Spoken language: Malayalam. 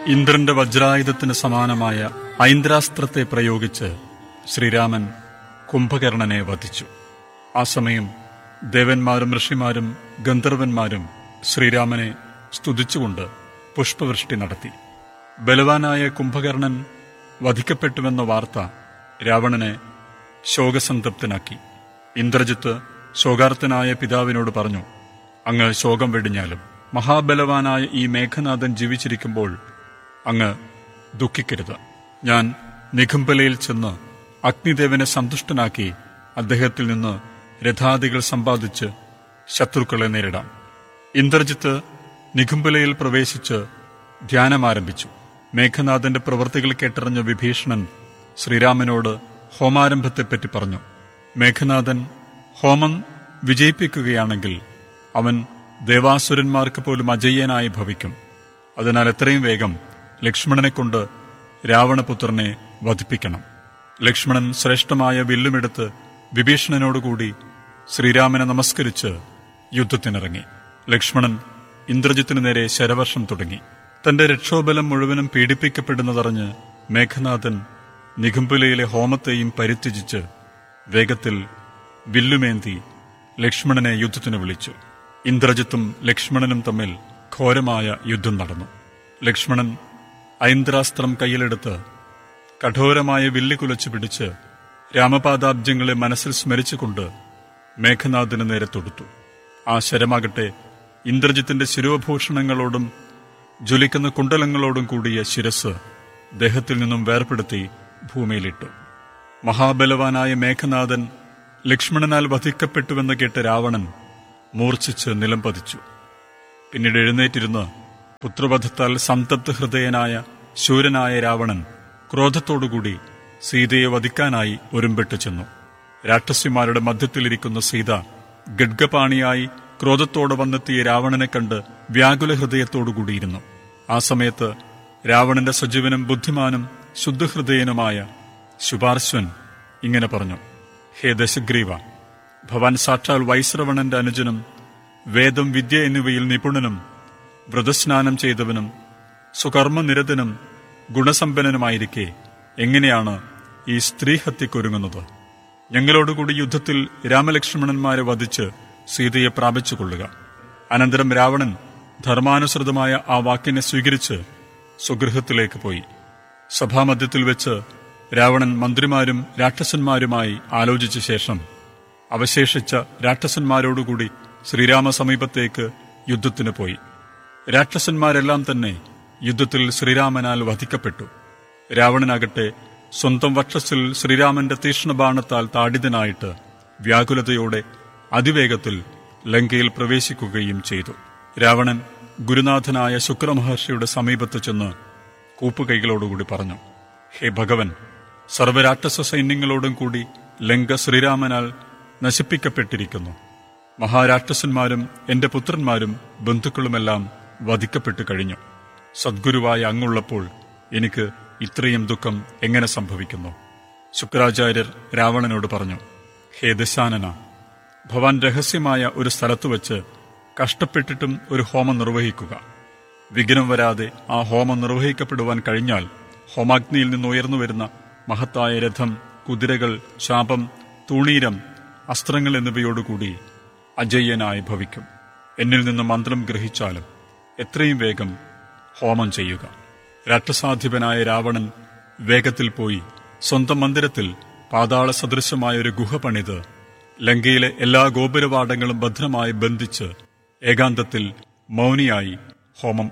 ഇന്ദ്രന്റെ വജ്രായുധത്തിന് സമാനമായ ഐന്ദ്രാസ്ത്രത്തെ പ്രയോഗിച്ച് ശ്രീരാമൻ കുംഭകർണനെ വധിച്ചു ആ സമയം ദേവന്മാരും ഋഷിമാരും ഗന്ധർവന്മാരും ശ്രീരാമനെ സ്തുതിച്ചുകൊണ്ട് പുഷ്പവൃഷ്ടി നടത്തി ബലവാനായ കുംഭകർണൻ വധിക്കപ്പെട്ടുവെന്ന വാർത്ത രാവണനെ ശോകസന്തപ്തനാക്കി ഇന്ദ്രജിത്ത് ശോകാർത്തനായ പിതാവിനോട് പറഞ്ഞു അങ്ങ് ശോകം വെടിഞ്ഞാലും മഹാബലവാനായ ഈ മേഘനാഥൻ ജീവിച്ചിരിക്കുമ്പോൾ അങ്ങ് ദുഃഖിക്കരുത് ഞാൻ നിഘുംബലയിൽ ചെന്ന് അഗ്നിദേവനെ സന്തുഷ്ടനാക്കി അദ്ദേഹത്തിൽ നിന്ന് രഥാദികൾ സമ്പാദിച്ച് ശത്രുക്കളെ നേരിടാം ഇന്ദ്രജിത്ത് നിഘുംബലയിൽ പ്രവേശിച്ച് ധ്യാനമാരംഭിച്ചു മേഘനാഥന്റെ പ്രവൃത്തികൾ കേട്ടറിഞ്ഞ വിഭീഷണൻ ശ്രീരാമനോട് ഹോമാരംഭത്തെപ്പറ്റി പറഞ്ഞു മേഘനാഥൻ ഹോമം വിജയിപ്പിക്കുകയാണെങ്കിൽ അവൻ ദേവാസുരന്മാർക്ക് പോലും അജയ്യനായി ഭവിക്കും അതിനാൽ എത്രയും വേഗം ലക്ഷ്മണനെ കൊണ്ട് രാവണപുത്രനെ വധിപ്പിക്കണം ലക്ഷ്മണൻ ശ്രേഷ്ഠമായ വില്ലുമെടുത്ത് വിഭീഷണനോടുകൂടി ശ്രീരാമനെ നമസ്കരിച്ച് യുദ്ധത്തിനിറങ്ങി ലക്ഷ്മണൻ ഇന്ദ്രജിത്തിനു നേരെ ശരവർഷം തുടങ്ങി തന്റെ രക്ഷോബലം മുഴുവനും പീഡിപ്പിക്കപ്പെടുന്നതറിഞ്ഞ് മേഘനാഥൻ നിഘുംബുലയിലെ ഹോമത്തെയും പരിത്യജിച്ച് വേഗത്തിൽ വില്ലുമേന്തി ലക്ഷ്മണനെ യുദ്ധത്തിന് വിളിച്ചു ഇന്ദ്രജിത്തും ലക്ഷ്മണനും തമ്മിൽ ഘോരമായ യുദ്ധം നടന്നു ലക്ഷ്മണൻ ഐന്ദ്രാസ്ത്രം കയ്യിലെടുത്ത് കഠോരമായ വില്ല് കുലച്ചു പിടിച്ച് രാമപാദാബ്ജങ്ങളെ മനസ്സിൽ സ്മരിച്ചുകൊണ്ട് മേഘനാഥന് നേരെ തൊടുത്തു ആ ശരമാകട്ടെ ഇന്ദ്രജിത്തിന്റെ ശിരോഭൂഷണങ്ങളോടും ജ്വലിക്കുന്ന കുണ്ടലങ്ങളോടും കൂടിയ ശിരസ് ദേഹത്തിൽ നിന്നും വേർപെടുത്തി ഭൂമിയിലിട്ടു മഹാബലവാനായ മേഘനാഥൻ ലക്ഷ്മണനാൽ വധിക്കപ്പെട്ടുവെന്ന് കേട്ട രാവണൻ മൂർച്ഛിച്ച് നിലം പതിച്ചു പിന്നീട് എഴുന്നേറ്റിരുന്ന് പുത്രവധത്താൽ സംതപ്ത ഹൃദയനായ ശൂരനായ രാവണൻ ക്രോധത്തോടുകൂടി സീതയെ വധിക്കാനായി ഒരുമ്പെട്ടു ചെന്നു രാക്ഷസിമാരുടെ മധ്യത്തിലിരിക്കുന്ന സീത ഗഡ്ഗപാണിയായി ക്രോധത്തോടെ വന്നെത്തിയ രാവണനെ കണ്ട് വ്യാകുല ഹൃദയത്തോടുകൂടിയിരുന്നു ആ സമയത്ത് രാവണന്റെ സജീവനും ബുദ്ധിമാനും ശുദ്ധഹൃദയനുമായ ശുപാർശ്വൻ ഇങ്ങനെ പറഞ്ഞു ഹേ ദശഗ്രീവ ഭവാൻ സാക്ഷാൽ വൈശ്രവണന്റെ അനുജനും വേദം വിദ്യ എന്നിവയിൽ നിപുണനും വ്രതസ്നാനം ചെയ്തവനും സുകർമ്മനിരതനും ഗുണസമ്പന്നനുമായിരിക്കെ എങ്ങനെയാണ് ഈ സ്ത്രീ ഹത്യക്കൊരുങ്ങുന്നത് ഞങ്ങളോടുകൂടി യുദ്ധത്തിൽ രാമലക്ഷ്മണന്മാരെ വധിച്ച് സീതയെ പ്രാപിച്ചുകൊള്ളുക അനന്തരം രാവണൻ ധർമാനുസൃതമായ ആ വാക്കിനെ സ്വീകരിച്ച് സ്വഗൃഹത്തിലേക്ക് പോയി സഭാമധ്യത്തിൽ വെച്ച് രാവണൻ മന്ത്രിമാരും രാക്ഷസന്മാരുമായി ആലോചിച്ച ശേഷം അവശേഷിച്ച രാക്ഷസന്മാരോടുകൂടി ശ്രീരാമ സമീപത്തേക്ക് യുദ്ധത്തിന് പോയി രാക്ഷസന്മാരെല്ലാം തന്നെ യുദ്ധത്തിൽ ശ്രീരാമനാൽ വധിക്കപ്പെട്ടു രാവണനാകട്ടെ സ്വന്തം വക്ഷസിൽ ശ്രീരാമന്റെ തീക്ഷ്ണബാണത്താൽ താഡിതനായിട്ട് വ്യാകുലതയോടെ അതിവേഗത്തിൽ ലങ്കയിൽ പ്രവേശിക്കുകയും ചെയ്തു രാവണൻ ഗുരുനാഥനായ ശുക്രമഹർഷിയുടെ സമീപത്ത് ചെന്ന് കൂപ്പുകൈകളോടുകൂടി പറഞ്ഞു ഹേ ഭഗവൻ സർവരാക്ഷസ സൈന്യങ്ങളോടും കൂടി ലങ്ക ശ്രീരാമനാൽ നശിപ്പിക്കപ്പെട്ടിരിക്കുന്നു മഹാരാക്ഷസന്മാരും എന്റെ പുത്രന്മാരും ബന്ധുക്കളുമെല്ലാം വധിക്കപ്പെട്ടു കഴിഞ്ഞു സദ്ഗുരുവായ അങ്ങുള്ളപ്പോൾ എനിക്ക് ഇത്രയും ദുഃഖം എങ്ങനെ സംഭവിക്കുന്നു ശുക്രാചാര്യർ രാവണനോട് പറഞ്ഞു ഹേ ദശാനന ഭവാൻ രഹസ്യമായ ഒരു സ്ഥലത്ത് വച്ച് കഷ്ടപ്പെട്ടിട്ടും ഒരു ഹോമം നിർവഹിക്കുക വിഘ്നം വരാതെ ആ ഹോമം നിർവഹിക്കപ്പെടുവാൻ കഴിഞ്ഞാൽ ഹോമാഗ്നിയിൽ നിന്ന് ഉയർന്നു വരുന്ന മഹത്തായ രഥം കുതിരകൾ ശാപം തൂണീരം അസ്ത്രങ്ങൾ എന്നിവയോടുകൂടി അജയ്യനായി ഭവിക്കും എന്നിൽ നിന്ന് മന്ത്രം ഗ്രഹിച്ചാലും എത്രയും വേഗം ഹോമം ചെയ്യുക രാക്ഷസാധിപനായ രാവണൻ വേഗത്തിൽ പോയി സ്വന്തം മന്ദിരത്തിൽ പാതാള സദൃശമായ ഒരു ഗുഹ പണിത് ലങ്കയിലെ എല്ലാ ഗോപുരവാടങ്ങളും ഭദ്രമായി ബന്ധിച്ച് ഏകാന്തത്തിൽ മൗനിയായി ഹോമം